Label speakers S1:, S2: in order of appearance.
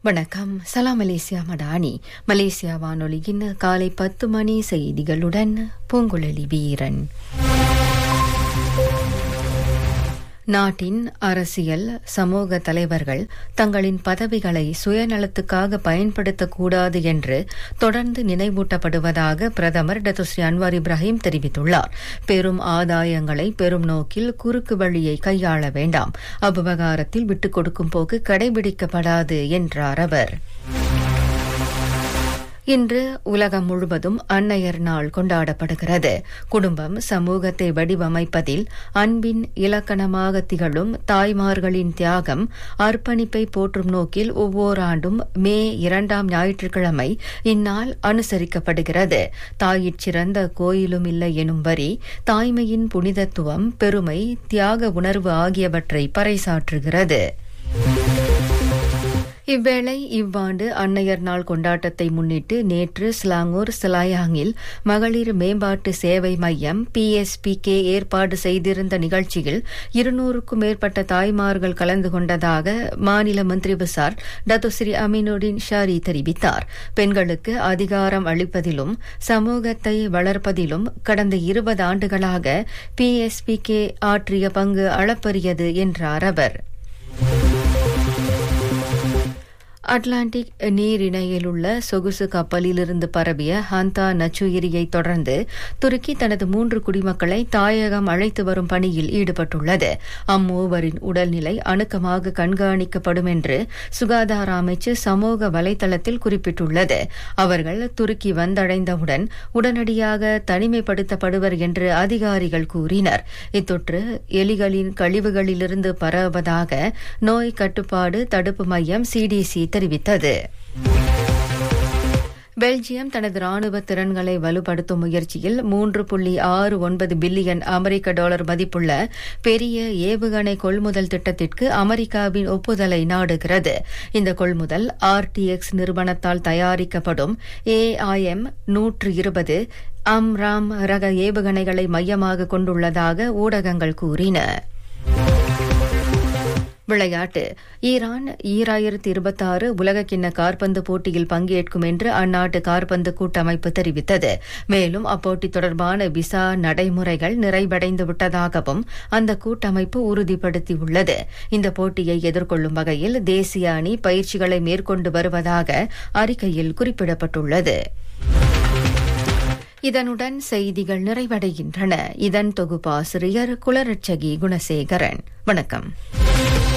S1: வணக்கம் சலாம் Malaysia Madani Malaysia வானொலியின் காலை பத்து மணி செய்திகளுடன் பூங்குழலி வீரன் நாட்டின் அரசியல் சமூக தலைவர்கள் தங்களின் பதவிகளை சுயநலத்துக்காக பயன்படுத்தக்கூடாது என்று தொடர்ந்து நினைவூட்டப்படுவதாக பிரதமர் டத்துஸ்ரீ அன்வார் இப்ராஹிம் தெரிவித்துள்ளார் பெரும் ஆதாயங்களை பெரும் நோக்கில் குறுக்கு வழியை கையாள வேண்டாம் அவ்விவகாரத்தில் விட்டுக் கொடுக்கும் போக்கு கடைபிடிக்கப்படாது என்றார் அவர் இன்று உலகம் முழுவதும் அன்னையர் நாள் கொண்டாடப்படுகிறது குடும்பம் சமூகத்தை வடிவமைப்பதில் அன்பின் இலக்கணமாக திகழும் தாய்மார்களின் தியாகம் அர்ப்பணிப்பை போற்றும் நோக்கில் ஒவ்வொரு ஆண்டும் மே இரண்டாம் ஞாயிற்றுக்கிழமை இந்நாள் அனுசரிக்கப்படுகிறது தாயிற் சிறந்த கோயிலும் இல்லை எனும் வரி தாய்மையின் புனிதத்துவம் பெருமை தியாக உணர்வு ஆகியவற்றை பறைசாற்றுகிறது இவ்வேளை இவ்வாண்டு அன்னையர் நாள் கொண்டாட்டத்தை முன்னிட்டு நேற்று ஸ்லாங்கூர் சிலாயாங்கில் மகளிர் மேம்பாட்டு சேவை மையம் பிஎஸ்பிகே ஏற்பாடு செய்திருந்த நிகழ்ச்சியில் இருநூறுக்கும் மேற்பட்ட தாய்மார்கள் கலந்து கொண்டதாக மாநில மந்திரி விசார் டத்துஸ்ரீ அமீனுடின் ஷாரி தெரிவித்தார் பெண்களுக்கு அதிகாரம் அளிப்பதிலும் சமூகத்தை வளர்ப்பதிலும் கடந்த இருபது ஆண்டுகளாக பிஎஸ்பிகே ஆற்றிய பங்கு அளப்பரியது என்றார் அவர் அட்லாண்டிக் நீரிணையில் உள்ள சொகுசு கப்பலிலிருந்து பரவிய ஹந்தா நச்சுயிரியை தொடர்ந்து துருக்கி தனது மூன்று குடிமக்களை தாயகம் அழைத்து வரும் பணியில் ஈடுபட்டுள்ளது அம்மூவரின் உடல்நிலை அணுக்கமாக கண்காணிக்கப்படும் என்று சுகாதார அமைச்சு சமூக வலைதளத்தில் குறிப்பிட்டுள்ளது அவர்கள் துருக்கி வந்தடைந்தவுடன் உடனடியாக தனிமைப்படுத்தப்படுவர் என்று அதிகாரிகள் கூறினர் இத்தொற்று எலிகளின் கழிவுகளிலிருந்து பரவுவதாக நோய் கட்டுப்பாடு தடுப்பு மையம் சிடிசி தெரிவித்தது பெல்ஜியம் தனது ராணுவ திறன்களை வலுப்படுத்தும் முயற்சியில் மூன்று புள்ளி ஆறு ஒன்பது பில்லியன் அமெரிக்க டாலர் மதிப்புள்ள பெரிய ஏவுகணை கொள்முதல் திட்டத்திற்கு அமெரிக்காவின் ஒப்புதலை நாடுகிறது இந்த கொள்முதல் ஆர்டிஎக்ஸ் நிறுவனத்தால் தயாரிக்கப்படும் ஏஐஎம் நூற்று இருபது அம்ராம் ரக ஏவுகணைகளை மையமாக கொண்டுள்ளதாக ஊடகங்கள் கூறின விளையாட்டு ஈரான் ஈராயிரத்தி இருபத்தாறு உலகக்கிண்ண கார்பந்து போட்டியில் பங்கேற்கும் என்று அந்நாட்டு கார்பந்து கூட்டமைப்பு தெரிவித்தது மேலும் அப்போட்டி தொடர்பான விசா நடைமுறைகள் நிறைவடைந்து விட்டதாகவும் அந்த கூட்டமைப்பு உறுதிப்படுத்தியுள்ளது இந்த போட்டியை எதிர்கொள்ளும் வகையில் தேசிய அணி பயிற்சிகளை மேற்கொண்டு வருவதாக அறிக்கையில் குறிப்பிடப்பட்டுள்ளது இதனுடன் செய்திகள் நிறைவடைகின்றன இதன் தொகுப்பாசிரியர் குலரட்சகி குணசேகரன் வணக்கம்